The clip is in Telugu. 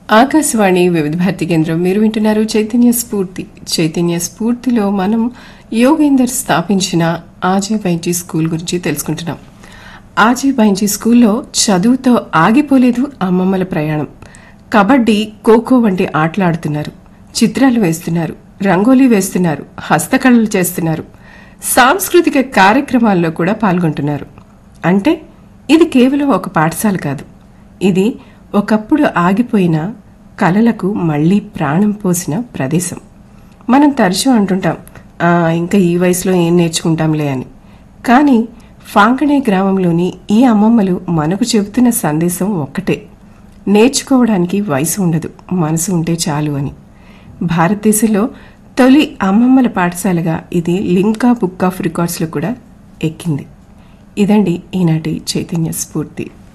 ఆకాశవాణి వివిధ భారతి కేంద్రం మీరు వింటున్నారు చైతన్య స్ఫూర్తి చైతన్య స్ఫూర్తిలో మనం యోగేందర్ స్థాపించిన ఆజీ బైంజీ స్కూల్ గురించి తెలుసుకుంటున్నాం ఆజీ బైంజీ స్కూల్లో చదువుతో ఆగిపోలేదు అమ్మమ్మల ప్రయాణం కబడ్డీ ఖోఖో వంటి ఆటలాడుతున్నారు చిత్రాలు వేస్తున్నారు రంగోలీ వేస్తున్నారు హస్తకళలు చేస్తున్నారు సాంస్కృతిక కార్యక్రమాల్లో కూడా పాల్గొంటున్నారు అంటే ఇది కేవలం ఒక పాఠశాల కాదు ఇది ఒకప్పుడు ఆగిపోయిన కళలకు మళ్లీ ప్రాణం పోసిన ప్రదేశం మనం తరచూ అంటుంటాం "ఆ, ఇంకా ఈ వయసులో ఏం నేర్చుకుంటాంలే అని కానీ ఫాంకనే గ్రామంలోని ఈ అమ్మమ్మలు మనకు చెబుతున్న సందేశం ఒక్కటే నేర్చుకోవడానికి వయసు ఉండదు మనసు ఉంటే చాలు అని భారతదేశంలో తొలి అమ్మమ్మల పాఠశాలగా ఇది లింకా బుక్ ఆఫ్ రికార్డ్స్లో కూడా ఎక్కింది ఇదండి ఈనాటి చైతన్య స్ఫూర్తి